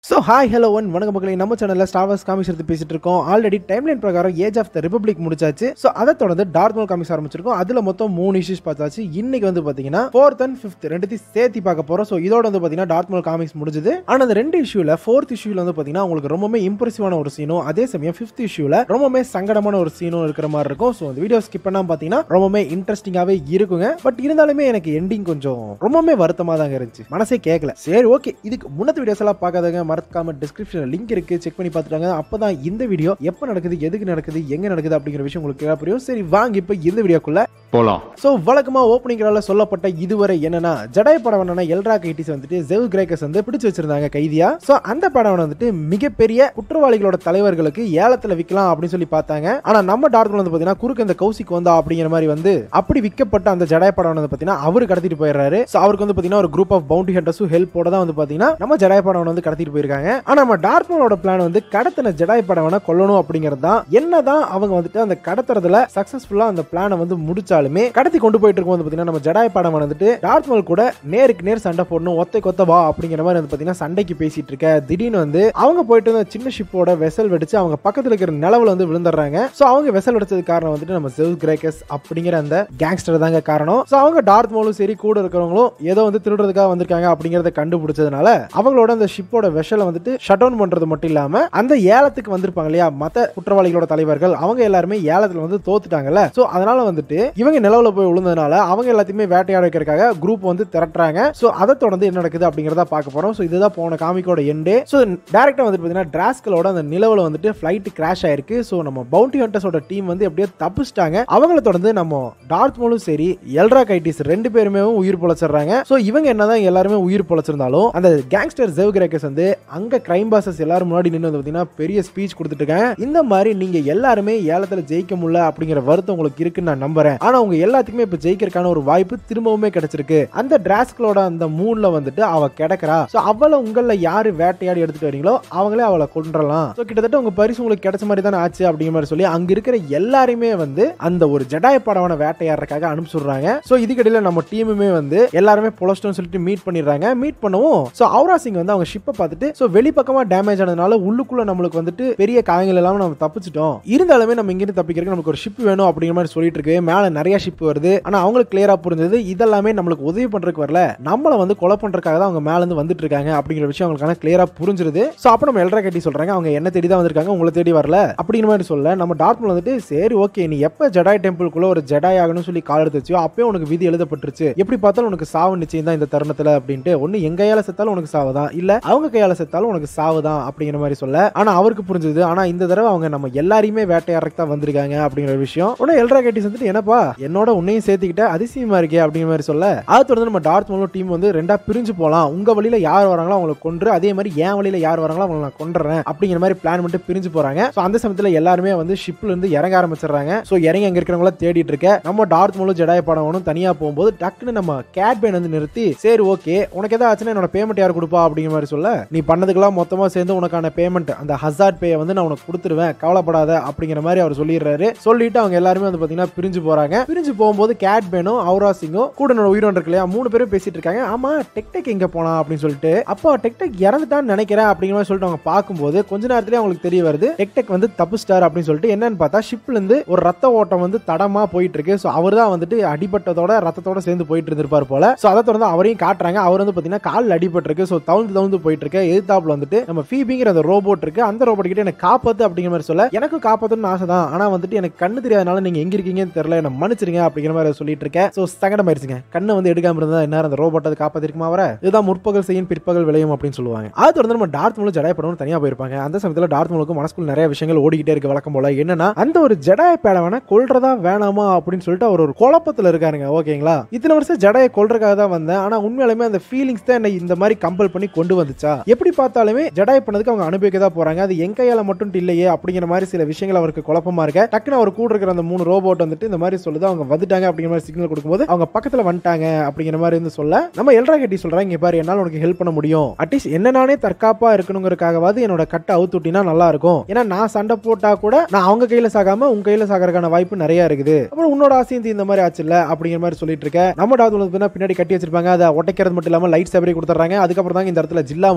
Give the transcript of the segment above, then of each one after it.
so hi hello one வணக்கம் மக்களே நம்ம சேனலில் ஸ்டார் வார்ஸ் காமிக்ஸ் எடுத்து பேசிட்டு இருக்கோம் ஆல்ரெடி டைம்லைன் பிரகாரம் ஏஜ் ஆஃப் த ரிபப்ளிக் முடிச்சாச்சு ஸோ அதை தொடர்ந்து டார்க் காமிக்ஸ் ஆரம்பிச்சிருக்கோம் அதில் மொத்தம் மூணு இஷ்யூஸ் பார்த்தாச்சு இன்னைக்கு வந்து பார்த்தீங்கன்னா ஃபோர்த் அண்ட் ஃபிஃப்த் ரெண்டுத்தையும் சேர்த்து பார்க்க போகிறோம் ஸோ இதோட வந்து பார்த்தீங்கன்னா டார்க் காமிக்ஸ் முடிஞ்சது ஆனால் அந்த ரெண்டு இஷ்யூவில் ஃபோர்த் இஷ்யூவில் வந்து பார்த்தீங்கன்னா உங்களுக்கு ரொம்பவே இம்ப்ரெசிவான ஒரு சீனும் அதே சமயம் ஃபிஃப்த் இஷ்யூவில் ரொம்பவே சங்கடமான ஒரு சீனும் இருக்கிற மாதிரி இருக்கும் ஸோ அந்த வீடியோ ஸ்கிப் பண்ணாம பார்த்தீங்கன்னா ரொம்பவே இன்ட்ரெஸ்டிங்காகவே இருக்குங்க பட் இருந்தாலுமே எனக்கு எண்டிங் கொஞ்சம் ரொம்பவே வருத்தமாக தாங்க இருந்துச்சு மனசே கேட்கல சரி ஓகே இதுக்கு முன்னத்து வீடியோஸ் எல்லாம் பார்க்காதவங்க மறக்காம டிஸ்கிரிப்ஷனில் லிங்க் இருக்கு செக் பண்ணி பார்த்துட்டாங்க அப்பதான் இந்த வீடியோ எப்போ நடக்குது எதுக்கு நடக்குது எங்க நடக்குது அப்படிங்கிற விஷயம் உங்களுக்கு clear ஆ புரியும் சரி வாங்க இப்போ இந்த வீடியோக்குள்ள போலாம் ஸோ வழக்கமா ஓப்பனிங் சொல்லப்பட்ட இதுவரை என்னன்னா ஜடாய் படவனான எல்ரா கைட்டிஸ் வந்துட்டு ஜெவ் கிரேக்கஸ் வந்து பிடிச்சு வச்சிருந்தாங்க கைதியா ஸோ அந்த படம் வந்துட்டு மிகப்பெரிய குற்றவாளிகளோட தலைவர்களுக்கு ஏலத்துல விற்கலாம் அப்படின்னு சொல்லி பார்த்தாங்க ஆனா நம்ம டார்க்ல வந்து பாத்தீங்கன்னா குறுக்கு இந்த கௌசிக் வந்தா அப்படிங்கிற மாதிரி வந்து அப்படி விற்கப்பட்ட அந்த ஜடாய் படம் வந்து பாத்தீங்கன்னா அவரு கடத்திட்டு போயிடுறாரு ஸோ அவருக்கு வந்து பாத்தீங்கன்னா ஒரு குரூப் ஆஃப் பவுண்டி ஹண்டர்ஸும் ஹெல்ப்போட தான் வந்து பாத்தீங்கன்னா நம்ம ஜடாய் படம் வந்து கடத்திட்டு போயிருக்காங்க ஆனா நம்ம டார்க்மனோட பிளான் வந்து கடத்தின ஜடாய் படவனை கொல்லணும் அப்படிங்கிறது தான் என்னதான் அவங்க வந்துட்டு அந்த கடத்துறதுல சக்சஸ்ஃபுல்லா அந்த பிளானை வந்து முடிச்சாலுமே கடத்தி கொண்டு போயிட்டு இருக்கும் வந்து பாத்தீங்கன்னா நம்ம ஜடாய் படம் வந்துட்டு டார்க்மல் கூட நேருக்கு நேர் சண்டை போடணும் ஒத்தை கொத்த வா அப்படிங்கிற மாதிரி வந்து பாத்தீங்கன்னா சண்டைக்கு பேசிட்டு இருக்க திடீர்னு வந்து அவங்க போயிட்டு அந்த சின்ன ஷிப்போட வெசல் வெடிச்சு அவங்க பக்கத்துல இருக்கிற நிலவுல வந்து விழுந்துடுறாங்க சோ அவங்க வெசல் வெடிச்சது காரணம் வந்துட்டு நம்ம ஜெவ் கிரேக்கஸ் அப்படிங்கிற அந்த கேங்ஸ்டர் தாங்க காரணம் சோ அவங்க டார்த் மோலும் சரி கூட இருக்கிறவங்களும் ஏதோ வந்து திருடுறதுக்காக வந்திருக்காங்க அப்படிங்கறத கண்டுபிடிச்சதுனால அவங்களோட அந்த ஷிப்போட வெஷலை வந்துட்டு ஷட் டவுன் பண்றது மட்டும் இல்லாம அந்த ஏலத்துக்கு வந்திருப்பாங்க இல்லையா மத்த குற்றவாளிகளோட தலைவர்கள் அவங்க எல்லாருமே ஏலத்துல வந்து தோத்துட்டாங்கல்ல சோ அதனால வந்துட்டு இவங்க நிலவுல போய் விழுந்ததுனால அவங்க எல்லாத்தையுமே வேட்டையாட வைக்கிறதுக்காக குரூப் வந்து திரட்டுறாங்க சோ அதை தொடர்ந்து என்ன நடக்குது அப்படிங்கறத பார்க்க போறோம் சோ இதுதான் போன காமிக்கோட எண்டே சோ டேரக்டா வந்துட்டு பாத்தீங்கன்னா டிராஸ்கலோட அந்த நிலவுல வந்துட்டு ஃபிளைட் கிராஷ் ஆயிருக்கு சோ நம்ம பவுண்டி ஹண்டர்ஸோட டீம் வந்து எப்படியோ தப்பிச்சிட்டாங்க அவங்கள தொடர்ந்து நம்ம டார்க் மோலும் சரி எல்ரா கைட்டிஸ் ரெண்டு பேருமே உயிர் பொழைச்சிடுறாங்க சோ இவங்க என்னதான் எல்லாருமே உயிர் பொழைச்சிருந்தாலும் அந்த கேங்ஸ்டர் ஜெவ் கிரேக்கஸ் வந்து அங்க கிரைம் பாசஸ் எல்லாரும் முன்னாடி நின்று வந்து பாத்தீங்கன்னா பெரிய ஸ்பீச் கொடுத்துட்டு இருக்காங்க இந்த மாதிரி நீங்க எல்லாருமே ஏலத்துல ஜெயிக்க முடியல அப்படிங்கிற வருத்தம் உங்களுக்கு இருக்குன்னு நான் நம்புறேன் ஆனா உங்க எல்லாத்துக்குமே இப்ப ஜெயிக்கிறதுக்கான ஒரு வாய்ப்பு திரும்பவுமே கிடைச்சிருக்கு அந்த டிராஸ்களோட அந்த மூன்ல வந்துட்டு அவ கிடக்குறா சோ அவளை உங்கள யாரு வேட்டையாடி எடுத்துட்டு வரீங்களோ அவங்களே அவளை கொன்றலாம் சோ கிட்டத்தட்ட உங்க பரிசு உங்களுக்கு கிடைச்ச மாதிரி தானே ஆச்சு அப்படிங்கிற மாதிரி சொல்லி அங்க இருக்கிற எல்லாருமே வந்து அந்த ஒரு ஜடாய படவனை வேட்டையாடுறதுக்காக அனுப்பிச்சுடுறாங்க சோ இதுக்கிடையில நம்ம டீமுமே வந்து எல்லாருமே புலஸ்டோன்னு சொல்லிட்டு மீட் பண்ணிடுறாங்க மீட் பண்ணவும் சோ அவுரா சிங் வந்து அவங்க ஷிப்பை பார்த்துட்டு சோ வெளிப்பக்கமா டேமேஜ் ஆனதுனால உள்ளுக்குள்ள நம்மளுக்கு வந்துட்டு பெரிய காயங்கள் இல்லாம நம்ம தப்பிச்சிட்டோம் இருந்தாலுமே நம்ம இங்கிருந்து தப்பிக்கிறதுக்கு நமக்கு ஒரு ஷிப் வேணும் அப்படிங்கிற மாதிரி சொல்லிட்டு இருக்கு மேல நிறைய ஷிப் வருது ஆனா அவங்களுக்கு கிளியரா புரிஞ்சது இதெல்லாமே நம்மளுக்கு உதவி பண்றதுக்கு வரல நம்மள வந்து கொலை பண்றதுக்காக தான் அவங்க மேல இருந்து வந்துட்டு இருக்காங்க அப்படிங்கிற விஷயம் அவங்களுக்கான கிளியரா புரிஞ்சிருது சோ அப்ப நம்ம எல்ரா கட்டி சொல்றாங்க அவங்க என்ன தேடி தான் வந்திருக்காங்க உங்களை தேடி வரல அப்படிங்கிற மாதிரி சொல்ல நம்ம டார்க்மன் வந்துட்டு சரி ஓகே நீ எப்ப ஜடாய் டெம்பிள்குள்ள ஒரு ஜடாய் ஆகணும்னு சொல்லி கால் எடுத்து வச்சியோ அப்பவே உனக்கு விதி எழுதப்பட்டுருச்சு எப்படி பார்த்தாலும் உனக்கு சாவு நிச்சயம் தான் இந்த தருணத்துல அப்படின்ட்டு ஒன்னு எங்க கையால செத்தாலும் உனக்கு சாவு தான் இல்ல அவங்க கையால செத்தாலும் உனக்கு சாவு தான் அப்படிங்கிற மாதிரி சொல்ல ஆனா அவருக்கு புரிஞ்சது ஆனா இந்த தடவை அவங்க நம்ம எல்லாரையுமே வேட்டையாடுறதுக்கு தான் வந்திருக்காங்க அப்படிங்கிற விஷயம் உடனே எல்ரா கேட்டிஸ் வந்துட்டு என்னப்பா என்னோட உன்னையும் சேர்த்துக்கிட்ட அதிசயமா இருக்கே அப்படிங்கிற மாதிரி சொல்ல அதை தொடர்ந்து நம்ம டார்த் மோலோ டீம் வந்து ரெண்டா பிரிஞ்சு போலாம் உங்க வழியில யார் வராங்களோ அவங்களை கொன்று அதே மாதிரி என் வழியில யார் வராங்களோ அவங்களை நான் கொண்டுறேன் அப்படிங்கிற மாதிரி பிளான் பண்ணிட்டு பிரிஞ்சு போறாங்க சோ அந்த சமயத்துல எல்லாருமே வந்து ஷிப்ல இருந்து இறங்க ஆரம்பிச்சிடுறாங்க சோ இறங்கி அங்க இருக்கிறவங்கள தேடிட்டு இருக்க நம்ம டார்த் மோலோ ஜடாய படம் தனியா போகும்போது டக்குன்னு நம்ம கேட் பேன் வந்து நிறுத்தி சரி ஓகே உனக்கு ஏதாவது ஆச்சுன்னா என்னோட பேமெண்ட் யார் கொடுப்பா அப்படிங்கிற மாதிரி சொல்ல நீ பண்ணதுக்கெல்லாம் மொத்தமா சேர்ந்து உனக்கான பேமெண்ட் அந்த ஹசார்ட் பே வந்து நான் உனக்கு கொடுத்துருவேன் கவலைப்படாத அப்படிங்கிற மாதிரி அவர் சொல்லிடுறாரு சொல்லிட்டு அவங்க எல்லாருமே வந்து பாத்தீங்கன்னா பிரிஞ்சு போறாங்க பிரிஞ்சு போகும்போது கேட் பேனும் அவுரா சிங்கும் கூட என்னோட உயிரோன் இருக்கு இல்லையா மூணு பேரும் பேசிட்டு இருக்காங்க ஆமா டெக்டெக் எங்க போனா அப்படின்னு சொல்லிட்டு அப்போ டெக்டெக் இறந்துட்டான்னு நினைக்கிறேன் அப்படிங்கிற மாதிரி சொல்லிட்டு அவங்க பார்க்கும்போது கொஞ்ச நேரத்திலேயே அவங்களுக்கு தெரிய வருது டெக்டெக் வந்து தப்பு ஸ்டார் அப்படின்னு சொல்லிட்டு என்னன்னு பார்த்தா ஷிப்ல இருந்து ஒரு ரத்த ஓட்டம் வந்து தடமா போயிட்டு இருக்கு ஸோ அவர் தான் வந்துட்டு அடிபட்டதோட ரத்தத்தோட சேர்ந்து போயிட்டு இருந்திருப்பார் போல ஸோ அதை தொடர்ந்து அவரையும் காட்டுறாங்க அவர் வந்து பாத்தீங்கன்னா கால் அடிபட்டு இருக்கு ஸோ தவுந்து தவுந்து போயிட்டு இருக்கு எதிர்த்தாப்புல வந்துட்டு நம்ம ஃபீபிங்கிற அந்த ரோபோட் இருக்கு அந்த ரோபோட் கிட்ட எனக்கு காப்பாத்து அப்படிங்கிற மாதிரி சொல்ல எனக்கு காப்பாத்தணும்னு ஆசை தான் ஆனா வந்துட்டு எனக்கு கண்ணு தெரியாதனால நீங்க எங்க இருக்கீங்கன்னு தெரியல என்ன மன்னிச்சிருங்க அப்படிங்கிற மாதிரி அவர் சொல்லிட்டு இருக்கேன் ஸோ சங்கடம் ஆயிடுச்சுங்க கண்ணை வந்து எடுக்காம இருந்தா என்ன அந்த ரோபோட் அது காப்பாத்திருக்குமா வர இதுதான் முற்பகல் செய்யும் பிற்பகல் விளையும் அப்படின்னு சொல்லுவாங்க அது தொடர்ந்து நம்ம டார்த் மூலம் ஜடாய் படம் தனியா போயிருப்பாங்க அந்த சமயத்துல டார்த் மூலுக்கு மனசுக்குள்ள நிறைய விஷயங்கள் ஓடிக்கிட்டே இருக்கு வழக்கம் போல என்னன்னா அந்த ஒரு ஜடாய பேடவனை கொல்றதா வேணாமா அப்படின்னு சொல்லிட்டு அவர் ஒரு குழப்பத்துல இருக்காருங்க ஓகேங்களா இத்தனை வருஷம் ஜடையை கொல்றதுக்காக தான் வந்தேன் ஆனா உண்மையாலுமே அந்த ஃபீலிங்ஸ் தான் என்னை இந்த மாதிரி கம்பல் பண்ணி கொண்டு வந்துச்சா எப்படி பார்த்தாலுமே ஜடாய் பண்ணதுக்கு அவங்க அனுபவிக்க தான் போறாங்க அது என் கையால மட்டும் இல்லையே அப்படிங்கிற மாதிரி சில விஷயங்கள் அவருக்கு குழப்பமா இருக்க டக்குன்னு அவர் கூட இருக்கிற அந்த மூணு ரோபோட் வந்துட்டு இந்த மாதிரி சொல்லுது அவங்க வந்துட்டாங்க அப்படிங்கிற மாதிரி சிக்னல் கொடுக்கும்போது அவங்க பக்கத்துல வந்துட்டாங்க அப்படிங்கிற மாதிரி இருந்து சொல்ல நம்ம எல்ரா கட்டி சொல்றாங்க இங்க பாரு என்னால உனக்கு ஹெல்ப் பண்ண முடியும் அட்லீஸ்ட் என்ன நானே தற்காப்பா இருக்கணுங்கிறதுக்காகவாது என்னோட கட்டை அவுத்துட்டினா நல்லா இருக்கும் ஏன்னா நான் சண்டை போட்டா கூட நான் அவங்க கையில சாகாம உங்க கையில சாகறதுக்கான வாய்ப்பு நிறைய இருக்குது அப்புறம் உன்னோட ஆசையும் இந்த மாதிரி ஆச்சுல்ல அப்படிங்கிற மாதிரி சொல்லிட்டு இருக்க நம்ம டாக்டர் பின்னாடி கட்டி வச்சிருப்பாங்க அதை உடைக்கிறது மட்டும் இல்லாம லைட் சேவரி கொடுத்துறாங்க அதுக்கப்புறம் தான் இந்த இடத்துல ஜில்லா மூமெண்ட்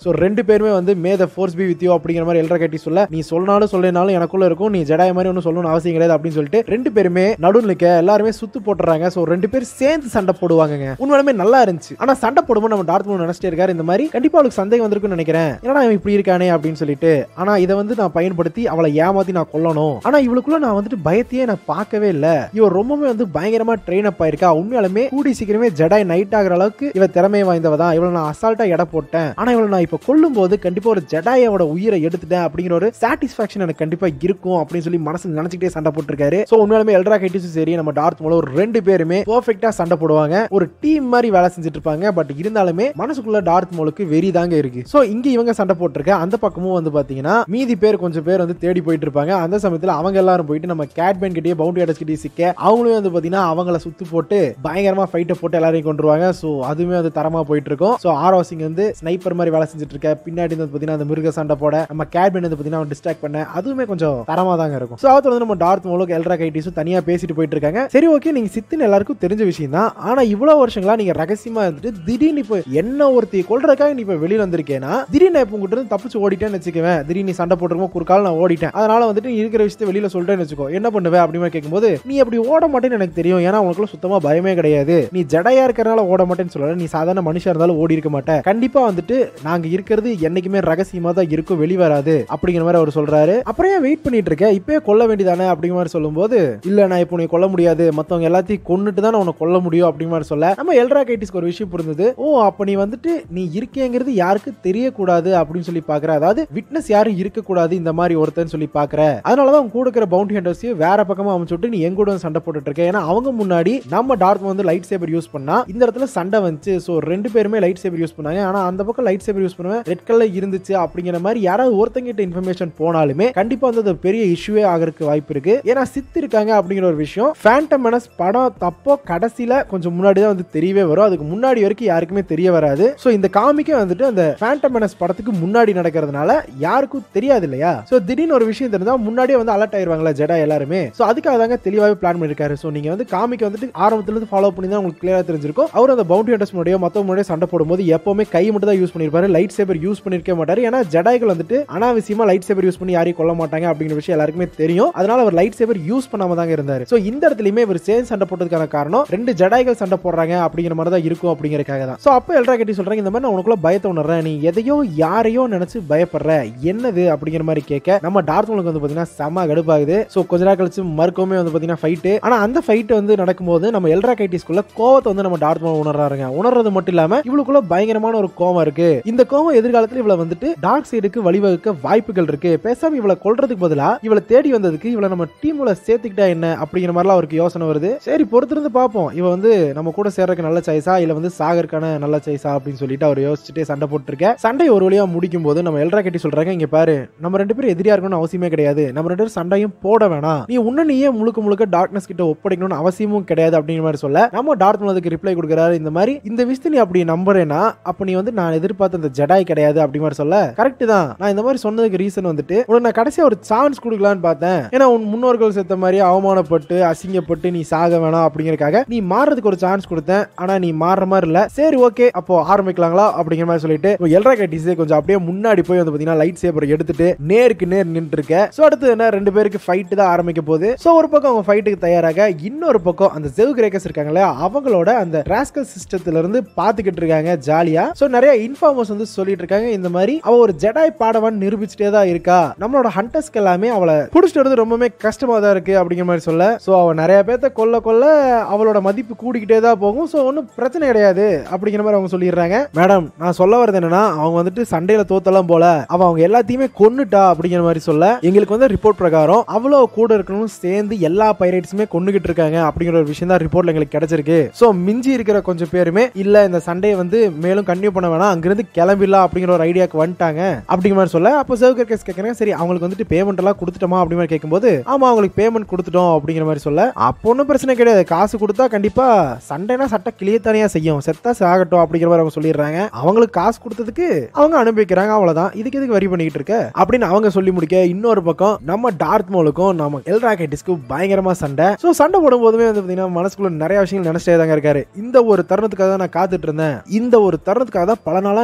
ஸோ ரெண்டு பேருமே வந்து may the force be with you அப்படிங்கிற மாதிரி எல்ரா கேட்டி சொல்ல நீ சொன்னாலும் சொல்லனாலும் எனக்குள்ள இருக்கும் நீ ஜடாய மாதிரி ஒன்றும் சொல்லணும்னு அவசியம் கிடையாது அப்படின்னு சொல்லிட்டு ரெண்டு பேருமே நடுவில் நிற்க எல்லாருமே சுத்து போட்டுறாங்க ஸோ ரெண்டு பேரும் சேர்ந்து சண்டை போடுவாங்கங்க உண்மையுமே நல்லா இருந்துச்சு ஆனா சண்டை போடும்போது நம்ம டார்த் மூணு நினைச்சிட்டே இருக்காரு இந்த மாதிரி கண்டிப்பா அவளுக்கு சந்தேகம் வந்திருக்கும்னு நினைக்கிறேன் ஏன்னா இவன் இப்படி இருக்கானே அப்படின்னு சொல்லிட்டு ஆனா இதை வந்து நான் பயன்படுத்தி அவளை ஏமாத்தி நான் கொல்லணும் ஆனா இவளுக்குள்ள நான் வந்துட்டு பயத்தையே நான் பார்க்கவே இல்ல இவ ரொம்பவே வந்து பயங்கரமா ட்ரெயின் அப் ஆயிருக்கா உண்மையாலுமே கூடி சீக்கிரமே ஜடாய் நைட் ஆகுற அளவுக்கு இவ திறமை வாய்ந்தவ தான் இவளை நான் அசால்ட்டா எடை போட்டேன் ஆனா இவளை நான் இப்ப கொல்லும் போது கண்டிப்பா ஒரு ஜடாயோட உயிரை எடுத்துட்டேன் அப்படிங்கிற ஒரு சாட்டிஸ்பாக்சன் எனக்கு கண்டிப்பா இருக்கும் அப்படின்னு சொல்லி மனசு நினைச்சுக்கிட்டே சண்டை போட்டிருக்காரு சோ உண்மையாலுமே எல்ரா கைட்டிஸும் சரி நம்ம டார்த் மூலம் ஒரு ரெண்டு பேருமே பெர்ஃபெக்ட்டா சண்டை போடுவாங்க ஒரு டீம் மாதிரி வேலை செஞ்சுட்டு இருப்பாங்க பட் இருந்தாலுமே மனசுக்குள்ள டார்த் மோலுக்கு வெறி தாங்க இருக்கு சோ இங்க இவங்க சண்டை போட்டிருக்க அந்த பக்கமும் வந்து பாத்தீங்கன்னா மீதி பேர் கொஞ்சம் பேர் வந்து தேடி போயிட்டு இருப்பாங்க அந்த சமயத்துல அவங்க எல்லாரும் போயிட்டு நம்ம கேட்பேன் கிட்டயே பவுண்டரி அடச்சு கிட்டே சிக்க அவங்களும் வந்து பாத்தீங்கன்னா அவங்கள சுத்து போட்டு பயங்கரமா ஃபைட்டை போட்டு எல்லாரையும் கொண்டுருவாங்க சோ அதுவுமே வந்து தரமா போயிட்டு இருக்கும் சோ ஆரோ சிங் வந்து ஸ்னைப்பர் மாதிரி வேலை செஞ்சுட்டு இருக்க பின்னாடி வந்து பாத்தீங்கன்னா அந்த மிருக சண்டை போட நம்ம கேட்பேன் வந்து பாத்தீங்கன்னா டிஸ்ட்ராக்ட் பண்ண அதுவுமே கொஞ்சம் தரமா தாங்க இருக்கும் சோ அவத்துல வந்து நம்ம டார்த் மோலுக்கு எல்ரா கைட்டிஸும் தனியா பேசிட்டு போயிட்டு இருக்காங்க சரி ஓகே நீங்க சித்துன்னு எல்லாருக்கும் தெரிஞ்ச விஷயம் தான் ஆனா இவ்வளவு வருஷங்களா நீங்க ரகசியமா இருந்துட்டு திடீர்னு இப்போ என்ன ஒருத்தி கொள்றதுக்காக நீ இப்ப வெளியில வந்திருக்கேனா திடீர்னு இப்போ உங்ககிட்ட இருந்து தப்பிச்சு ஓடிட்டேன்னு வச்சுக்குவேன் திடீர்னு நீ சண்டை போட்டுருமோ குறுக்கால நான் ஓடிட்டேன் அதனால வந்துட்டு நீ இருக்கிற விஷயத்தை வெளியில சொல்லிட்டேன்னு வச்சுக்கோ என்ன பண்ணுவ அப்படின்னு கேட்கும்போது நீ அப்படி ஓட மாட்டேன்னு எனக்கு தெரியும் ஏன்னா உனக்குள்ள சுத்தமா பயமே கிடையாது நீ ஜடையா இருக்கிறனால ஓட மாட்டேன்னு சொல்லல நீ சாதாரண மனுஷன் இருந்தாலும் ஓடி இருக்க மாட்டேன் கண்டிப்பா வந்துட்டு நாங்க இருக்கிறது என்னைக்குமே ரகசியமா தான் இருக்கும் வெளிவராது அப்படிங்கிற மாதிரி அவர் சொல்றாரு அப்புறம் ஏன் வெயிட் பண்ணிட்டு இருக்க இப்பயே கொல்ல வேண்டியதானே அப்படிங்கிற மாதிரி சொல்லும்போது இல்ல நான் இப்போ நீ கொல்ல முடியாது மத்தவங்க எல்லாத்தையும் கொன்னுட்டு தான் உன்னை கொல்ல முடியும் அப்படிங்கிற மாதிரி சொல்ல நம்ம எல்ரா கைட்டிஸ்க்கு ஒரு விஷயம் புரிந்தது ஓ அப்ப நீ வந்துட்டு நீ இருக்கேங்கிறது யாருக்கு தெரியக்கூடாது அப்படின்னு சொல்லி பாக்குற அதாவது விட்னஸ் யாரும் இருக்கக்கூடாது இந்த மாதிரி ஒருத்தன் சொல்லி பாக்குற அதனாலதான் உன் கூட இருக்கிற பவுண்டி ஹண்டர்ஸையும் வேற பக்கமா அமைச்சு விட்டு நீ எங்க கூட வந்து சண்டை போட்டுட்டு இருக்க ஏன்னா அவங்க முன்னாடி நம்ம டார்க் வந்து லைட் சேபர் யூஸ் பண்ணா இந்த இடத்துல சண்டை வந்துச்சு ஸோ ரெண்டு பேருமே லைட் சேபர் யூஸ் பண்ணாங்க ஆனா அந்த பக்கம் லைட் சேபர் யூஸ் பண்ணுவேன் ரெட் கலர் இருந்துச்சு அப்படிங்கிற மாதிரி யாராவது ஒருத்தங்கிட்ட இன்ஃபர்மேஷன் போனாலுமே கண்டிப்பா வந்து அது பெரிய இஷ்யூவே ஆகிறதுக்கு வாய்ப்பு இருக்கு ஏன்னா சித்து இருக்காங்க அப்படிங்கிற ஒரு விஷயம் ஃபேண்டம் மெனஸ் படம் தப்போ கடைசியில கொஞ்சம் முன்னாடி தான் வந்து தெரியவே வரும் அதுக்கு முன்னாடி வரைக்கும் யாருக்குமே தெரிய வராது ஸோ இந்த காமிக்கே வந்துட்டு அந்த ஃபேண்டம் மெனஸ் படத்துக்கு முன்னாடி நடக்கிறதுனால யாருக்கும் தெரியாது இல்லையா ஸோ திடீர்னு ஒரு விஷயம் தெரிஞ்சா முன்னாடியே வந்து அலர்ட் ஆயிருவாங்களா ஜெடா எல்லாருமே ஸோ அதுக்காக தாங்க தெளிவாகவே பிளான் பண்ணிருக்காரு ஸோ நீங்க வந்து காமிக்க வந்துட்டு ஆரம்பத்துல இருந்து ஃபாலோ பண்ணி தான் உங்களுக்கு கிளியரா தெரிஞ்சிருக்கும் அவர் அந்த பவுண்டரி ஹண்டர்ஸ் முன்னாடியோ மத்தவங்க முன்னாடியோ சண்டை போடும்போது எப்பவுமே கை மட்டும் தான் யூஸ் பண்ணிருப்பாரு லைட் சேபர் யூஸ் பண்ணிருக்க மாட்டாரு ஏன்னா ஜடாய்கள் வந்துட்டு அனாவசியமா லைட் சேபர் யூஸ் பண்ணி யாரையும் கொல்ல மாட்டாங்க அப்படிங்கிற விஷயம் எல்லாருக்குமே தெரியும் அதனால அவர் லைட் சேபர் யூஸ் பண்ணாம தாங்க இருந்தாரு ஸோ இந்த இடத்துலயுமே இவர் சேர்ந்து சண்டை போட்டதுக்கான காரணம் ரெண்டு ஜடாய்கள் சண்டை போடுறாங்க அப்படிங்கிற மாதிரி தான் இருக்கும் அப்படிங்கறதுக்காக தான் ஸோ அப்போ எல்ரா கட்டி சொல்றாங்க இந்த மாதிரி நான் உனக்குள்ள பயத்தை உணர்றேன் நீ எதையோ யாரையோ நினைச்சு பயப்படுற என்னது அப்படிங்கிற மாதிரி கேட்க நம்ம டார்த்மலுக்கு வந்து பாத்தீங்கன்னா செம கடுப்பாகுது ஸோ கொஞ்ச நாள் கழிச்சு மறுக்கவுமே வந்து பாத்தீங்கன்னா ஃபைட்டு ஆனா அந்த ஃபைட் வந்து நடக்கும்போது நம்ம எல்ரா கைட்டிஸ்குள்ள கோவத்தை வந்து நம்ம டார்த்மல் உணர்றாருங்க உணர்றது மட்டும் இல்லாம இவளுக்குள்ள பயங்கரமான ஒரு கோவம் இருக்கு இந்த கோவம் எதிர்காலத்துல இவளை வந்துட்டு டார்க் சைடுக்கு வழிவகுக்க வாய்ப்புகள் இருக்கு பேசாம இவளை கொல்றதுக்கு பதிலா இவளை தேடி வந்ததுக்கு இவளை நம்ம டீம்ல சேர்த்துக்கிட்டா என்ன அப்படிங்கிற மாதிரிலாம் அவருக்கு யோசனை வருது சரி பொறுத்திருந்து பார்ப்போம் இவ வந்து நம்ம கூட சேர்றதுக்கு நல்ல சாய்ஸா இல்ல வந்து சாகருக்கான நல்ல சாய்ஸா அப்படின்னு சொல்லிட்டு அவர் யோசிச்சுட்டே சண்டை போட்டுருக்க சண்டை ஒரு வழியா முடிக்கும் போது நம்ம எல்ரா கட்டி சொல்றாங்க இங்க பாரு நம்ம ரெண்டு பேரும் எதிரியா இருக்கணும்னு அவசியமே கிடையாது நம்ம ரெண்டு பேரும் சண்டையும் போட வேணாம் நீ உன்ன நீயே முழுக்க முழுக்க டார்க்னஸ் கிட்ட ஒப்படைக்கணும்னு அவசியமும் கிடையாது அப்படிங்கிற மாதிரி சொல்ல நம்ம டார்க் அதுக்கு ரிப்ளை கொடுக்குறாரு இந்த மாதிரி இந்த விஷயத்தை நீ அப்படி நம்புறேன்னா அப்ப நீ வந்து நான் எதிர்பார்த்த அந்த ஜடாய் கிடையாது அப்படி மாதிரி சொல்ல கரெக்ட் தான் நான் இந்த மாதிரி சொன்னதுக்கு ரீசன் வந்துட்டு உனக்கு நான் கடைசியா ஒரு சான்ஸ் கொடுக்கலான்னு பார்த்தேன் ஏன்னா உன் முன்னோர்கள் செத்த மாதிரி அவமானப்பட்டு அசிங்கப்பட்டு நீ சாக வேணாம் அப்படிங்கறக்காக நீ மாறுறதுக்கு ஒரு சான்ஸ் கொடுத்தேன் ஆனா நீ மாறுற மாதிரி இல்ல சரி ஓகே அப்போ ஆரம்பிக்கலாங்களா அப்படிங்கிற மாதிரி சொல்லிட்டு எல்ரா கட்டிஸே கொஞ்சம் அப்படியே முன்னாடி போய் வந்து பாத்தீங்கன்னா லைட் சேப்பர் எடுத்துட்டு நேருக்கு நேர் நின்று இருக்க சோ அடுத்து என்ன ரெண்டு பேருக்கு ஃபைட் தான் ஆரம்பிக்க போகுது சோ ஒரு பக்கம் அவங்க ஃபைட்டுக்கு தயாராக இன்னொரு பக்கம் அந்த ஜெவ் கிரேக்கர்ஸ் இருக்காங்களே அவங்களோட அந்த ராஸ்கல் சிஸ்டத்துல இருந்து பாத்துக்கிட்டு இருக்காங்க ஜாலியா சோ நிறைய இன்ஃபார்மர்ஸ் வந்து சொல்லிட்டு இருக்காங்க இந்த மாதிரி அவ ஒரு ஜெடாய் பாடவன் நிரூபிச்சுட்டே தான் இருக்கா நம்மளோட ஹண்டர்ஸ்க்கு எல்லாமே அவளை புடிச்சிட்டு வரது ரொம்பவே கஷ்டமா தான் இருக்கு அப்படிங்கிற மாதிரி சொல்ல சோ அவ நிறைய பேர்த்த கொல்ல கொல்ல அவளோட மதிப்பு கூடிக்கிட்டே தான் போகும் சோ ஒன்றும் பிரச்சனை கிடையாது அப்படிங்கிற மாதிரி அவங்க சொல்லிடுறாங்க மேடம் நான் சொல்ல வரது என்னன்னா அவங்க வந்துட்டு சண்டையில தோத்தலாம் போல அவ அவங்க எல்லாத்தையுமே கொன்னுட்டா அப்படிங்கிற மாதிரி சொல்ல எங்களுக்கு வந்து ரிப்போர்ட் பிரகாரம் அவ்வளோ கூட இருக்கணும் சேர்ந்து எல்லா பைரேட்ஸுமே கொண்டுகிட்டு இருக்காங்க அப்படிங்கிற ஒரு விஷயம் தான் ரிப்போர்ட்ல எங்களுக்கு கிடைச்சிருக்கு சோ மிஞ்சி இருக்கிற கொஞ்சம் பேருமே இல்ல இந்த சண்டையை வந்து மேலும் கண்டினியூ பண்ண வேணாம் அங்கிருந்து கிளம்பிடலாம் அப்படிங்கிற ஒரு ஐடியாக்கு வந்துட்டாங்க அப்படிங்கிற மாதிரி சொல்ல அப்போ சர்வ் கேஸ் கேட்கறேன் சரி அவங்களுக்கு வந்துட்டு பேமெண்ட் எல்லாம் கொடுத்துட்டோமா அப்படி மாதிரி கேட்கும்போது ஆமா அவங்களுக்கு பேமெண்ட் கொடுத்துட்டோம் அப்படிங்கிற மாதிரி சொல்ல அப்போ ஒன்றும் பிரச்சனை கிடையாது காசு கொடுத்தா கண்டிப்பா சண்டைனா சட்டை கிளிய தனியா செய்யும் செத்தா சாகட்டும் அப்படிங்கிற மாதிரி அவங்க சொல்லிடுறாங்க அவங்களுக்கு காசு கொடுத்ததுக்கு அவங்க அனுபவிக்கிறாங்க அவ்வளவுதான் இதுக்கு எதுக்கு வரி பண்ணிக்கிட்டு இருக்க அப்படின்னு அவங்க சொல்லி முடிக்க இன்னொரு பக்கம் நம்ம டார்த் மோலுக்கும் நம்ம எல்ரா கைட்டிஸ்க்கும் பயங்கரமா சண்டை ஸோ சண்டை போடும் போதுமே வந்து பார்த்தீங்கன்னா மனசுக்குள்ள நிறைய விஷயங்கள் நினைச்சிட்டே தாங்க இருக்காரு இந்த ஒரு தருணத்துக்காக தான் நான் காத்துட்டு இருந்தேன் இந்த ஒரு தருணத்துக்காக தான் பல நாளா எனக்கு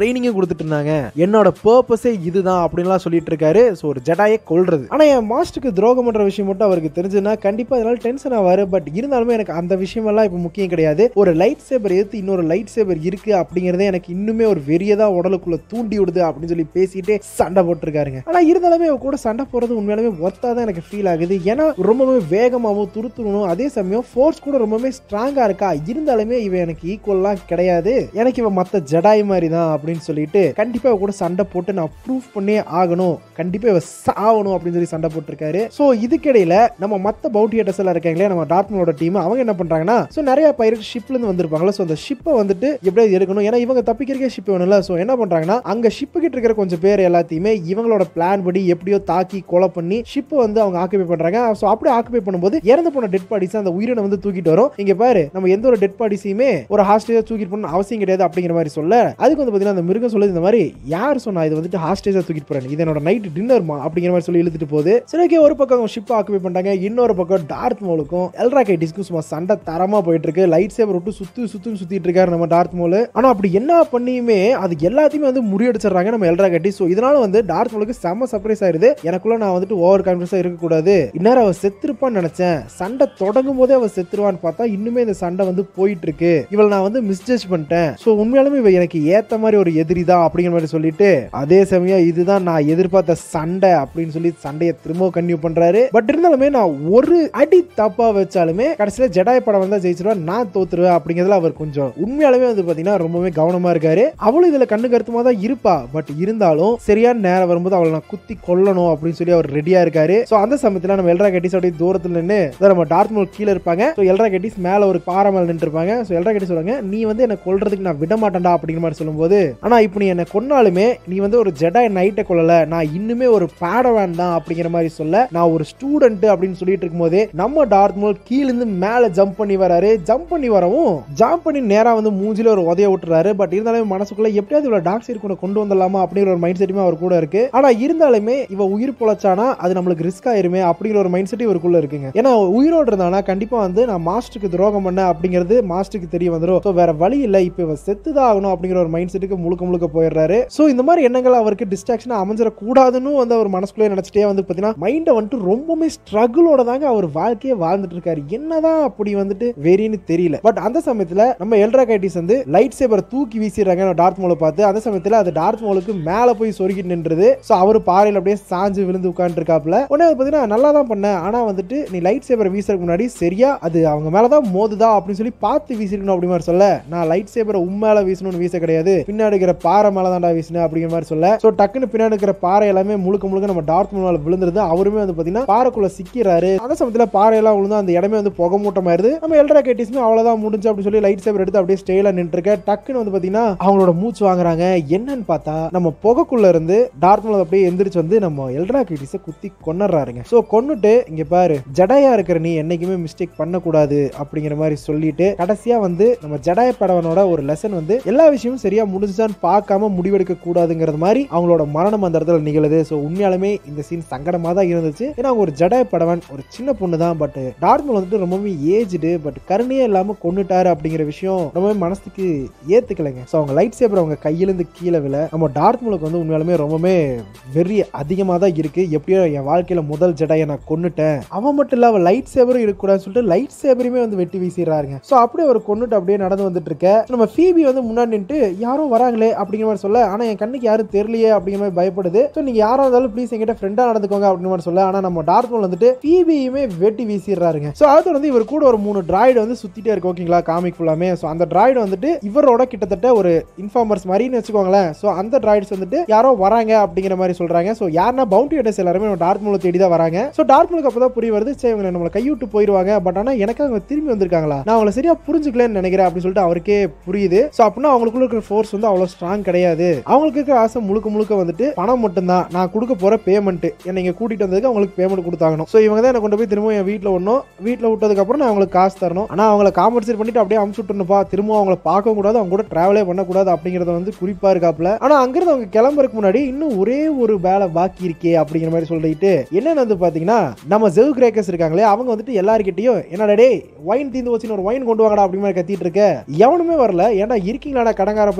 ட்ரைனிங்கும் கொடுத்துட்டு இருந்தாங்க என்னோட பர்பஸே இதுதான் அப்படின்லாம் சொல்லிட்டு இருக்காரு ஸோ ஒரு ஜடாயை கொல்றது ஆனா என் மாஸ்டருக்கு துரோகம் பண்ற விஷயம் மட்டும் அவருக்கு தெரிஞ்சுன்னா கண்டிப்பா அதனால டென்ஷன் ஆவாரு பட் இருந்தாலுமே எனக்கு அந்த விஷயம் எல்லாம் இப்போ முக்கியம் கிடையாது ஒரு லைட் சேபர் எடுத்து இன்னொரு லைட் சேபர் இருக்கு அப்படிங்கறதே எனக்கு இன்னுமே ஒரு வெறியதா உடலுக்குள்ள தூண்டி விடுது அப்படின்னு சொல்லி பேசிட்டு சண்டை போட்டிருக்காருங்க ஆனா இருந்தாலுமே அவ கூட சண்டை போறது உண்மையாலுமே ஒர்த்தா தான் எனக்கு ஃபீல் ஆகுது ஏன்னா ரொம்பவே வேகமாகவும் துருத்துணும் அதே சமயம் ஃபோர்ஸ் கூட ரொம்பவே ஸ்ட்ராங்கா இருக்கா இருந்தாலுமே இவன் எனக்கு ஈக்குவல்லாம் கிடையாது எனக்கு இவன் மத்த ஜடாய் மாதிரி தான் அப்படின்னு சொல்லிட்டு கண்டிப்பா இவ கூட சண்டை போட்டு நான் ப்ரூஃப் பண்ணே ஆகணும் கண்டிப்பா இவ சாவணும் அப்படின்னு சொல்லி சண்டை போட்டிருக்காரு ஸோ இதுக்கிடையில நம்ம மத்த பவுட்டி ஹேட்டர்ஸ் எல்லாம் இருக்காங்களே நம்ம டாட்மனோட டீம் அவங்க என்ன பண்றாங்கன்னா ஸோ நிறைய பைரட் ஷிப்ல இருந்து வந்திருப்பாங்களா ஸோ அந்த ஷிப்பை வந்துட்டு எப்படியாவது எடுக்கணும் ஏன்னா இவங்க தப்பிக்கிறக்கே ஷிப் வேணும்ல ஸோ என்ன பண்றாங்கன்னா அங்க ஷிப்பு கிட்ட இருக்கிற கொஞ்சம் பேர் எல்லாத்தையுமே இவங்களோட பிளான் படி எப்படியோ தாக்கி கொலை பண்ணி ஷிப்பை வந்து அவங்க ஆக்குபை பண்றாங்க ஸோ அப்படியே ஆக்குபை பண்ணும்போது இறந்து போன டெட் பாடிஸ் அந்த உயிரினை வந்து தூக்கிட்டு வரும் இங்க பாரு நம்ம எந்த ஒரு டெட் பாடிஸையுமே ஒரு ஹாஸ்டேஜா தூக்கிட்டு போகணும் அவசியம் கிடையாது அப்படிங்கிற மாதிரி சொல்ல அதுக்கு வந்து பாத்தீங்கன்னா அந்த மிருகம் சொல்லுது இந்த மாதிரி யார் சொன்னா இது வந்துட்டு ஹாஸ்டேஜா தூக்கிட்டு போறேன் இது என்னோட நைட் டின்னர்மா அப்படிங்கிற மாதிரி சொல்லி இழுத்துட்டு போகுது சரி ஓகே ஒரு பக்கம் ஷிப் ஆக்குபை பண்றாங்க இன்னொரு பக்கம் டார்த் மோலுக்கும் எல்ரா கைட்டிஸ்க்கும் சும்மா சண்டை தரமா போயிட்டு இருக்கு லைட் சேவர் விட்டு சுத்து சுத்து சுத்திட்டு இருக்காரு நம்ம டார்த் மோல் ஆனா அப்படி என்ன பண்ணியுமே அது எல்லாத்தையுமே வந்து முறியடிச்சிடுறாங்க நம்ம எல்ரா கட்டி ஸோ இதனால வந்து டார்த் மோலுக்கு செம்ம சர்ப்ரைஸ் ஆயிருது எனக்குள்ள நான் வந்துட்டு ஓவர் கான்ஃபிடன்ஸா இருக்கக்கூடாது இந்நேரம் அவ செத்துருப்பான்னு நினைச்சேன் சண்டை தொடங்கும் போதே அவ செத்துருவான்னு பார்த்தா இன்னுமே இந்த சண்டை வந்து போயிட்டு இருக்கு இவளை நான் வந்து மிஸ்ஜட்ஜ் பண்ணிட்டேன் ஸோ உண்மையாலுமே இவ எனக்கு ஏத்த மாதிரி ஒரு எதிரி தான் அப்படிங்கிற மாதிரி சொல்லிட்டு அதே சமயம் இதுதான் நான் எதிர்பார்த்த சண்டை அப்படின்னு சொல்லி சண்டையை திரும்ப கன்டினியூ பண்றாரு பட் இருந்தாலுமே நான் ஒரு அடி தப்பா வச்சாலுமே கடைசியில ஜெடாய் படம் வந்தா ஜெயிச்சிருவேன் நான் தோத்துருவேன் அப்படிங்கிறதுல அவர் கொஞ்சம் உண்மையாலுமே வந்து பாத்தீங்கன்னா ரொம்பவே கவனமா இருக்காரு அவளும் இதுல கண்ணு கருத்துமா தான் இருப்பா பட் இருந்தாலும் சரியான நேரம் வரும்போது அவளை நான் குத்தி கொல்லணும் அப்படின்னு சொல்லி அவர் ரெடியா இருக்காரு சோ அந்த சமயத்துல நம்ம எல்ரா கட்டிஸ் அப்படியே தூரத்துல நின்று நம்ம டார்த்மோல் கீழே இருப்பாங்க ஸோ எல்ரா கட்டிஸ் மேல ஒரு பாறை மேல நின்று இருப்பாங்க ஸோ எல்ரா கட்டிஸ் சொல்றாங்க நீ வந்து என்ன கொல்றதுக்கு நான் விட மாட்டேன்டா அப்படிங்கிற மாதிரி சொல்லும்போது ஆனா இப்போ நீ என்ன கொன்னாலுமே நீ வந்து ஒரு ஜெடாய் நைட்டை கொல்லல நான் இன்னுமே ஒரு பேடவான் தான் அப்படிங்கிற மாதிரி சொல்ல நான் ஒரு ஸ்டூடெண்ட் அப்படின்னு சொல்லிட்டு இருக்கும்போதே நம்ம டார்த்மோல் கீழிருந்து மேல ஜம்ப் பண்ணி வராரு ஜம்ப் பண்ணி வரவும் ஜம்ப் பண்ணி நேரா வந்து மூஞ்சில ஒரு உதய விட்டுறாரு பட் இருந்தாலும் மனசுக்குள்ள எப்படியாவது இவ்வளவு டார்க் சைடு கூட கொண்டு வந்துடலாமா அப்படிங்கிற ஒரு மைண்ட் செட்டுமே அவர் கூட இருக்கு ஆனா இருந்தாலுமே இவ உயிர் பொழைச்சானா அது நம்மளுக்கு ரிஸ்க் ஆயிருமே அப்படிங்கிற ஒரு மைண்ட் செட் இவருக்குள்ள இருக்குங்க ஏன்னா உயிரோடு இருந்தானா கண்டிப்பா வந்து நான் மாஸ்டருக்கு துரோகம் பண்ண அப்படிங்கிறது மாஸ்டருக்கு தெரிய வந்துடும் ஸோ வேற வழி இல்லை இப்போ இவ செத்துதான் ஆகணும் அப்படிங்கிற ஒரு மைண்ட் செட்டுக்கு முழுக்க முழுக்க போயிடுறாரு ஸோ இந்த மாதிரி எண்ணங்கள் அவருக்கு டிஸ்ட்ராக்ஷன் அமைஞ்சிடக்கூடாதுன்னு வந்து அவர் மனசுக்குள்ளே நினைச்சிட்டே வந்து பார்த்தீங்கன்னா மைண்டை வந்துட்டு ரொம்பவுமே ஸ்ட்ரகிளோட தாங்க அவர் வாழ்க்கையை வாழ்ந்துட்டு இருக்காரு என்னதான் அப்படி வந்துட்டு வெறின்னு தெரியல பட் அந்த சமயத்துல நம்ம எல்ரா கைட்டிஸ் வந்து லைட் சேபரை தூக்கி வீசிடுறாங்க டார்த் மோலை பார்த்து அந்த சமயத்துல அது டார்த் மோலுக்கு மேல போய் சொருகிட்டு நின்றுது ஸோ அவர் பாறையில் அப்படியே சாஞ்சு விழுந்து உட்காந்துருக்காப்ல உடனே வந்து பார்த்தீங்கன்னா நல்லா தான் பண்ண ஆனா வந்துட்டு நீ லைட் சேபரை வீசுறதுக்கு முன்னாடி சரியா அது அவங்க மேலதான் மோதுதா அப்படின்னு சொல்லி பார்த்து வீசிருக்கணும் அப்படி மாதிரி சொல்ல நான் லைட் சேபரை உண்மையில வீசணும்னு வீச கிடையாது பின்னாடி இருக்கிற பாறை மேல தான்டா வீசினேன் அப்படிங்கிற மாதிரி சொல்ல ஸோ டக்குன்னு பின்னாடி இருக்கிற பாறை எல்லாமே முழுக்க முழுக்க நம்ம டார்த் மேல விழுந்துருது அவருமே வந்து பாத்தீங்கன்னா பாறைக்குள்ள சிக்கிறாரு அந்த சமயத்துல பாறையெல்லாம் விழுந்து அந்த இடமே வந்து புகை மூட்டமாயிருது நம்ம எல்ரா கேட்டிஸ்மே அவ்வளவுதான் முடிஞ்சு அப்படின்னு சொல்லி லைட் சேபர் எடுத்து அப்படியே ஸ்டேல நின்று இருக்க டக்குன்னு வந்து பாத்தீங்கன்னா அவங்களோட மூச்சு வாங்குறாங்க என்னன்னு பார்த்தா நம்ம புகைக்குள்ள இருந்து டார்த் மேல அப்படியே எந்திரிச்சு வந்து நம்ம எல்ரா கேட்டிஸை குத்தி கொண்டுறாருங்க ஸோ கொன்னுட்டு இங்க பாரு ஜடையா இருக்கிற நீ என்னைக்குமே மிஸ்டேக் பண்ணக்கூடாது அப்படிங்கிற மாதிரி சொல்லிட்டு கடைசியா வந்து நம்ம ஜடாய படவனோட ஒரு லெசன் வந்து எல்லா விஷயமும் சரியா முடிஞ்சான்னு பார்க்காம முடிவெடுக்க கூடாதுங்கிறது மாதிரி அவங்களோட மரணம் அந்த இடத்துல நிகழுது ஸோ உண்மையாலுமே இந்த சீன் சங்கடமா தான் இருந்துச்சு ஏன்னா அவங்க ஒரு ஜடாய படவன் ஒரு சின்ன பொண்ணு தான் பட் டார்மல் வந்துட்டு ரொம்பவே ஏஜ்டு பட் கருணையே இல்லாம கொண்டுட்டாரு அப்படிங்கிற விஷயம் ரொம்பவே மனசுக்கு ஏத்துக்கலைங்க ஸோ அவங்க லைட் சேப்பர் அவங்க கையிலேருந்து கீழே விழ நம்ம டார்த்முலுக்கு வந்து உண்மையாலுமே ரொம்பவே வெறி அதிகமாக தான் இருக்கு எப்படியோ என் வாழ்க்கையில முதல் ஜடையை நான் கொன்னுட்டேன் அவன் மட்டும் இல்ல அவன் லைட் சேவரும் இருக்கக்கூடாதுன்னு சொல்லிட்டு லைட் சேவரையுமே வந்து வெட்டி வீசிடுறாருங்க ஸோ அப்படியே ஒரு கொன்னுட்டு அப்படியே நடந்து வந்துட்டு இருக்க நம்ம ஃபீபி வந்து முன்னாடி நின்று யாரும் வராங்களே அப்படிங்கிற மாதிரி சொல்ல ஆனா என் கண்ணுக்கு யாரும் தெரியலையே அப்படிங்கிற மாதிரி பயப்படுது ஸோ நீங்க யாரா இருந்தாலும் ப்ளீஸ் என்கிட்ட ஃப்ரெண்டா நடந்துக்கோங்க அப்படிங்கிற மாதிரி சொல்ல ஆனா நம்ம டார்த்மோல் வந்துட்டு ஃபீபியுமே வெட்டி வீசிடுறாருங்க ஸோ அடுத்து வந்து இவர் கூட ஒரு மூணு டிராய்டு வந்து சுத்திட்டே இருக்கு ஓகேங்களா காமிக் ஃபுல்லாமே ஸோ அந்த டிராய்டு வந்துட்டு இவரோட கிட்டத்தட்ட ஒரு இன்ஃபார்மர்ஸ் மாதிரின்னு வச்சுக்கோங்களேன் ஸோ அந்த டிராய்ட்ஸ் வந்துட்டு யாரோ வராங்க அப்படிங்கிற மாதிரி சொல்றாங்க ஸோ யாருன்னா பவுண்டி ஹெட்டர்ஸ் எல்லாருமே நம்ம டார்க் மூலம் தேடி தான் வராங்க ஸோ டார்க் மூலுக்கு அப்பதான் புரிய வருது சரி இவங்க நம்மளை கைவிட்டு போயிருவாங்க பட் ஆனால் எனக்கு அவங்க திரும்பி வந்திருக்காங்களா நான் அவங்களை சரியா புரிஞ்சுக்கலன்னு நினைக்கிறேன் அப்படின்னு சொல்லிட்டு அவருக்கே புரியுது ஸோ அப்படின்னா அவங்களுக்குள்ள இருக்கிற ஃபோர்ஸ் வந்து அவ்வளோ ஸ்ட்ராங் கிடையாது அவங்களுக்கு இருக்கிற ஆசை முழுக்க முழுக்க வந்துட்டு பணம் மட்டும்தான் நான் கொடுக்க போற பேமெண்ட் என்னை இங்க கூட்டிட்டு வந்ததுக்கு அவங்களுக்கு பேமெண்ட் கொடுத்தாகணும் ஸோ இவங்க தான் என்ன கொண்டு போய் திரும்ப என் வீட்டில் ஒன்றும் வீட்டில் விட்டதுக்கு அப்புறம் நான் அவங்களுக்கு காசு தரணும் ஆனால் அவங்கள காம்பன்சேட் பண்ணிட்டு அப்படியே அமுச்சு விட்டுருப்பா திரும்ப அவங்கள பார்க்கவும் கூடாது அவங்க கூட டிராவலே பண்ணக்கூடாது அப்படிங்கறத வந்து குறிப்பா இருக்காப்ல ஆனா அங்கிருந்து அவங்க கிளம்புறதுக்கு முன்னாடி இன்னும் ஒரே ஒரு வேலை பாக்கி இருக்கே அப்படிங்கிற மாதிரி சொல்லிட்டு என்னன்னு வந்து பாத்தீங்கன்னா நம்ம ஜெவ் கிரேக்கர்ஸ் இருக்காங்களே அவங்க வந்துட்டு எல்லாருக்கிட்டையும் என்னடா டே ஒயின் தீந்து வச்சுன்னு ஒரு ஒயின் கொண்டு வாங்கடா அப்படி மாதிரி கத்திட்டு இருக்க எவனுமே வரல ஏன்னா இருக்கீங்களாடா கடங்கார பயில ஏன்னா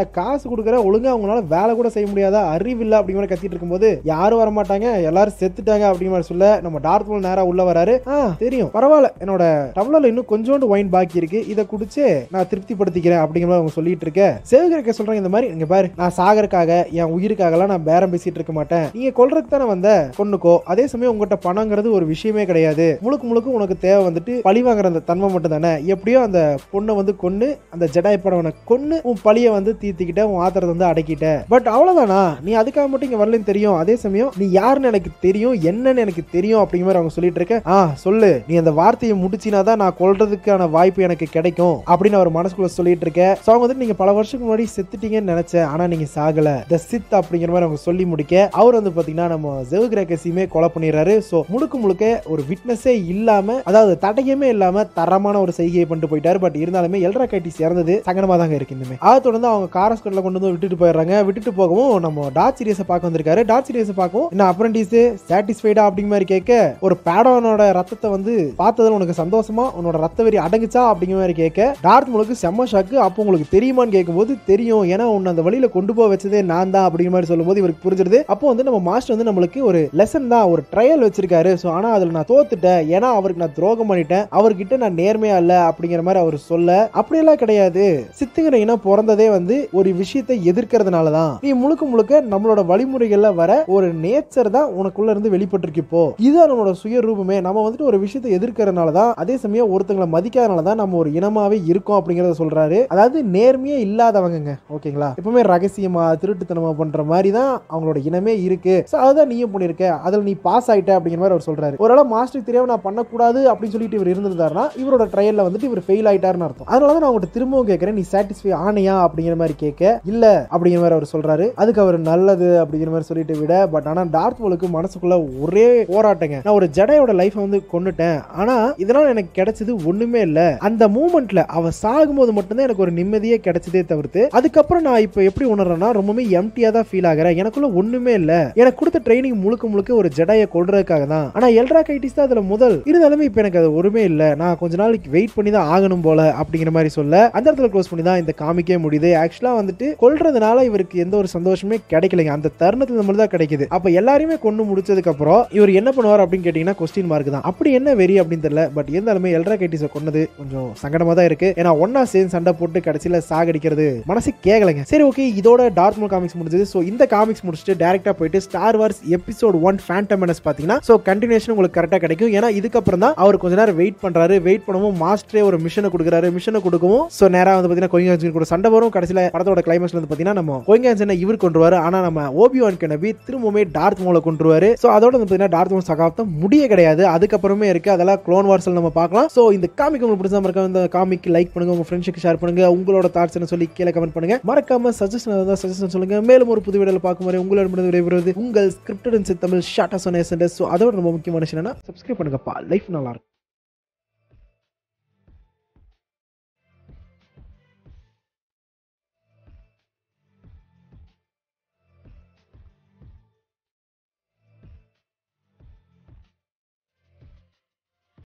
காசு கொடுக்குற ஒழுங்கா அவங்களால வேலை கூட செய்ய முடியாதா அறிவில்லை அப்படிங்கிற மாதிரி கத்திட்டு இருக்கும்போது யாரும் வர மாட்டாங்க எல்லாரும் செத்துட்டாங்க அப்படிங்கிற மாதிரி சொல்ல நம்ம டார்த் மோல் நேரா உள்ள வராரு ஆ தெரியும் பரவாயில்ல என்னோட டம்ளர்ல இன்னும் கொஞ்சோண்டு ஒயின் பாக்கி இருக்கு இதை குடிச்சு நான் திருப்திப்படுத்திக்கிறேன் அப்படிங்கிற மாதிரி அவங்க சொல்லிட்டு இருக்க சேவகரக்க சொல்றாங்க இந்த மாதிரி இங்க பாரு நான் சாகருக்காக என் உயிருக்காகலாம் நான் பேரம் பேசிட்டு இருக்க மாட்டேன் நீங்க கொல்றதுக்கு தானே வந்த கொன்னுக்கோ அதே சமயம் உங்ககிட்ட பணங்கிறது ஒரு விஷயமே கிடையாது முழுக்க முழுக்க உனக்கு தேவை வந்துட்டு பழி வாங்குற அந்த தன்மை மட்டும் தானே எப்படியோ அந்த பொண்ணை வந்து கொன்னு அந்த ஜடாய் படவனை கொன்னு உன் பழிய வந்து தீர்த்திக்கிட்ட உன் ஆத்திரத்தை வந்து அடக்கிட்ட பட் அவ்வளவுதானா நீ அதுக்காக மட்டும் இங்க வரலன்னு தெரியும் அதே சமயம் நீ யாருன்னு எனக்கு தெரியும் என்னன்னு எனக்கு தெரியும் அப்படிங்கிற மாதிரி அவங்க சொல்லிட்டு இருக்க ஆ சொல்லு நீ அந்த வார்த்தையை முடிச்சினா தான் நான் கொல்றதுக்கான வாய்ப்பு எனக்கு கிடைக்கும் அப்படின்னு அவர் மனசுக்குள்ள சொல்லிட்டு இருக்க ஸோ அவங்க வந்து நீங்க பல வருஷத்துக்கு முன்னாடி செத்துட்டீங்கன்னு நினைச்சேன் ஆனா நீங்க சாகல த சித் அப்படிங்கிற மாதிரி அவங்க சொல்லி முடிக்க அவர் வந்து பாத்தீங்கன்னா நம்ம ஜெவகிரகசியுமே கொலை பண்ணிடுறாரு ஸோ முழுக்க முழுக்க ஒரு விட்னஸே இல்லாம அதாவது தடயமே இல்லாம தரமான ஒரு செய்கையை பண்ணிட்டு போயிட்டாரு பட் இருந்தாலுமே எல்ரா கைட்டிஸ் இறந்தது சங்கடமா தாங்க இருக்கு இனிமே அதை தொடர்ந்து அவங்க காரஸ்கட்ல கொண்டு வந்து விட்டுட்டு போயிடுறாங்க விட்டுட்டு போகவும் நம்ம டாட் சீரியஸை பார்க்க வந்திருக்காரு டாட் சீரியஸை பார்க்கவும் என்ன அப்ரண்டிஸ் சாட்டிஸ்ஃபைடா அப்படிங்கிற மாதிரி கேட்க ஒரு பேடவனோட ரத்தத்தை வந்து பார்த்ததுல உனக்கு சந்தோஷமா உன்னோட ரத்த வெறி அடங்குச்சா அப்படிங்கிற மாதிரி கேட்க டார்த் முழுக்கு செம்ம ஷாக்கு அப்போ உங்களுக்கு தெரியுமான்னு கேட்கும்போது தெரியும் ஏன்னா உன்னை அந்த வழியில கொண்டு போக வச்சதே நான் தான் அப்படிங்கிற மாதிரி சொல்லும்போது இவருக்கு புரிஞ்சிருது அப்போ வந்து நம்ம மாஸ்டர் வந்து நம்மளுக்கு ஒரு லெசன் தான் ஒரு ட்ரையல் வச்சிருக்காரு ஸோ ஆனா அதுல நான் தோத்துட்டேன் ஏன்னா அவருக்கு நான் துரோகம் பண்ணிட்டேன் அவர்கிட்ட நான் நேர்மையா இல்ல அப்படிங்கிற மாதிரி அவர் சொல்ல அப்படியெல்லாம் கிடையாது சித்துங்கிற இனம் பிறந்ததே வந்து ஒரு விஷயத்தை எதிர்க்கிறதுனால தான் நீ முழுக்க முழுக்க நம்மளோட வழிமுறைகள்ல வர ஒரு நேச்சர் தான் உனக்குள்ள இருந்து வெளிப்பட்டிருக்கு இப்போ இதுதான் நம்மளோட சுய ரூபமே நம்ம வந்துட்டு ஒரு விஷயத்தை எதிர்க்கிறதுனால தான் அதே சமயம் ஒருத்தங்களை மதிக்காதனால தான் நம்ம ஒரு இனமாவே இருக்கோம் அப்படிங்கறத சொல்றாரு அதாவது நேர்மையே இல்லாதவங்கங்க ஓகேங்களா எப்பவுமே ரகசியமா திருட்டுத்தனமா பண்ற மாதிரி தான் அவங்களோட இனமே இருக்கு ஸோ அதுதான் நீயும் பண்ணிருக்க அதுல நீ பாஸ் ஆயிட்ட அப்படிங்கிற மாதிரி அவர் சொல்றாரு ஒருவேளை மாஸ்டருக்கு தெரியாம நான் பண்ணக்கூடாது அப்படின்னு சொல்லிட்டு இவர் இருந்திருந்தாருன்னா இவரோட ட்ரையல்ல வந்துட்டு இவர் ஃபெயில் ஆயிட்டாருன்னு அர்த்தம் அதனால தான் நான் உங்கள்கிட்ட திரும்பவும் கேட்கறேன் நீ சாட்டிஸ்ஃபை ஆனையா அப்படிங்கிற மாதிரி கேட்க இல்ல அப்படிங்கிற மாதிரி அவர் சொல்றாரு அதுக்கு அவர் நல்லது அப்படிங்கிற மாதிரி சொல்லிட்டு விட பட் ஆனா டார்த் மோலுக்கு மனசுக்குள்ள ஒரே போராட்டங்க நான் ஒரு ஜடையோட லைஃப் வந்து கொண்டுட்டேன் ஆனா இதனால எனக்கு கிடைச்சது ஒண்ணுமே இல்ல அந்த மூமெண்ட்ல அவ சாகும்போது மட்டும்தான் எனக்கு ஒரு நிம்மதியே கிடைச்சதே தவிர்த்து அதுக்கப்புறம் நான் இப்போ எப்படி உணர்றேன்னா ரொம்பவே எம்டியா தான் ஃபீல் ஆகிறேன் எனக்குள்ள ஒண்ணுமே இல்ல எனக்கு கொடுத்த ட்ரைனிங் முழுக்க முழுக்க ஒரு ஜடையை கொள்றதுக்காக தான் ஆனா எல்ரா கைட்டிஸ் தான் அதுல முதல் இருந்தாலுமே இப்போ எனக்கு அது ஒருமே இல்ல நான் கொஞ்ச நாளைக்கு வெயிட் பண்ணி தான் ஆகணும் போல அப்படிங்கிற மாதிரி சொல்ல அந்த இடத்துல க்ளோஸ் பண்ணி தான் இந்த காமிக்கே முடியுது ஆக்சுவலா வந்துட்டு கொல்றதுனால இவருக்கு எந்த ஒரு சந்தோஷமே கிடைக்கலைங்க அந்த தருணத்துல நம்மளுக்கு தான் கிடைக்குது அப்ப எல்லாரையுமே கொண்டு முடிச்சதுக்கு அப்புறம் இவர் என்ன பண்ணுவார் அப்படின்னு கேட்டீங்கன்னா கொஸ்டின் மார்க் தான் அப்படி என்ன வெறி அப்படின்னு தெரியல பட் இருந்தாலுமே எல்ரா கைட்டிஸை கொன்னது கொஞ்சம் சங்கடமா தான் இருக்கு ஏன்னா ஒன்னா சேர்ந்து சண்டை போட்டு கடைசியில சாகடிக்கிறது மனசு கேட்கலைங்க சரி ஓகே இதோட டார்க் மூல் காமிக்ஸ் முடிஞ்சது ஸோ இந்த காமிக்ஸ் முடிச்சுட்டு டேரக்டா போயிட்டு Star Wars episode one Phantom Menace பாத்தீங்கன்னா ஸோ கண்டினியூஷன் உங்களுக்கு கரெக்டா கிடைக்கும் ஏன்னா இதுக்கப்புறம் தான் அவர் கொஞ்ச நேரம் வெயிட் பண்றாரு வெயிட் பண்ணவும் மாஸ்டரே ஒரு மிஷனை கொடுக்குறாரு மிஷனை கொடுக்கவும் ஸோ நேரா வந்து பாத்தீங்கன்னா கொய்யாஞ்சன் கூட சண்டை வரும் கடைசியில படத்தோட கிளைமேக்ஸ்ல வந்து பாத்தீங்கன்னா நம்ம கொய்யாஞ்சனை இவர் கொண்டுருவாரு ஆனா நம்ம ஓபிவான் கெனபி திரும்பவுமே டார்த் மூல கொண்டுருவாரு ஸோ அதோட வந்து பாத்தீங்கன்னா டார்த் மூல் சகாப்தம் முடிய கிடையாது அதுக்கப்புறமே இருக்கு அதெல்லாம் க்ளோன் வார்ஸில் நம்ம பார்க்கலாம் ஸோ இந்த காமிக் உங்களுக்கு பிடிச்சா மறக்காம இந்த காமிக் லைக் பண்ணுங்க உங்க ஃப்ரெண்ட்ஸுக்கு ஷேர் பண்ணுங்க உங்களோட தாட்ஸ் சொல்லி கீழே கமெண்ட் பண்ணுங்க மறக்காம சஜஷன் இருந்தால் சஜஷன் சொல்லுங்க மேலும் ஒரு புது வீடியோவில் பார்க்கும் வரை உங்களோட விடைபெறுவது உங்கள் ஸ்கிரிப்டட் தமிழ் ஷார்ட்டா சொன்ன ஸோ அதோட ரொம்ப முக்கியமான விஷயம் என்னன்னா சப்ஸ்கிரைப் பண்ணுங்கப்பா லைஃப் நல்லா இருக்கும்